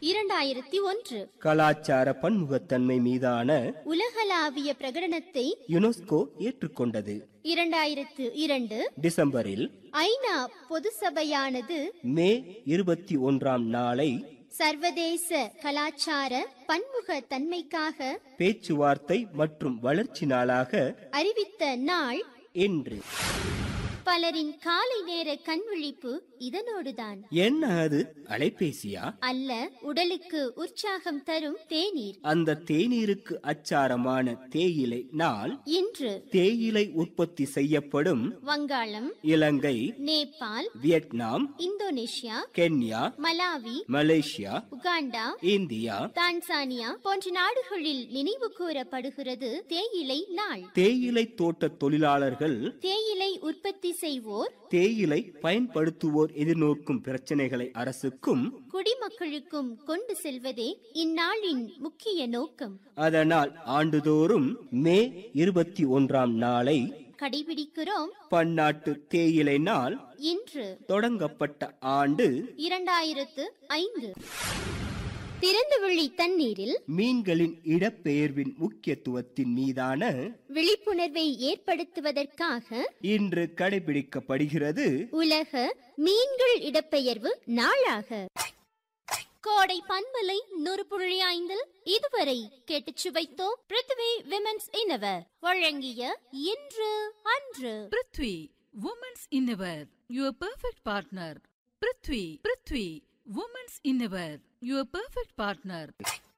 இரண்டாயிரத்தி ஒன்று கலாச்சார பன்முகத்தன்மை மீதான உலகளாவிய பிரகடனத்தை யுனெஸ்கோ ஏற்றுக்கொண்டது இரண்டாயிரத்து இரண்டு டிசம்பரில் ஐநா பொது சபையானது மே இருபத்தி ஒன்றாம் நாளை சர்வதேச கலாச்சார பன்முக தன்மைக்காக பேச்சுவார்த்தை மற்றும் வளர்ச்சி நாளாக அறிவித்த நாள் என்று பலரின் காலை நேர கண்விழிப்பு இதனோடுதான் என்ன அது அலைபேசியா அல்ல உடலுக்கு உற்சாகம் தரும் தேநீர் அந்த தேநீருக்கு அச்சாரமான தேயிலை நாள் இன்று தேயிலை உற்பத்தி செய்யப்படும் வங்காளம் இலங்கை Nepal Vietnam Indonesia Kenya Malawi Malaysia Uganda India Tanzania போன்ற நாடுகளில் நினைவு கூறப்படுகிறது தேயிலை நாள் தேயிலை தோட்ட தொழிலாளர்கள் தேயிலை உற்பத்தி செய்வோர் தேயிலை பயன்படுத்துவோர் எதிர்நோக்கும் பிரச்சனைகளை அரசுக்கும் குடிமக்களுக்கும் கொண்டு செல்வதே இந்நாளின் முக்கிய நோக்கம் அதனால் ஆண்டுதோறும் மே இருபத்தி ஒன்றாம் நாளை கடைபிடிக்கிறோம் பன்னாட்டு தேயிலை நாள் இன்று தொடங்கப்பட்ட ஆண்டு இரண்டாயிரத்து ஐந்து திறந்தவெளி தண்ணீரில் மீன்களின் இடப்பெயர்வின் முக்கியத்துவத்தின் மீதான விழிப்புணர்வை ஏற்படுத்துவதற்காக இன்று கடைபிடிக்கப்படுகிறது உலக மீன்கள் இடப்பெயர்வு நாளாக கோடை பண்பலை நூறு புள்ளி ஐந்தில் இதுவரை கேட்டுச் சுவைத்தோம் பிருத்வி விமென்ஸ் இன்னவர் வழங்கிய இன்று அன்று prithvi women's innerwear your perfect partner prithvi prithvi women's innerwear your perfect partner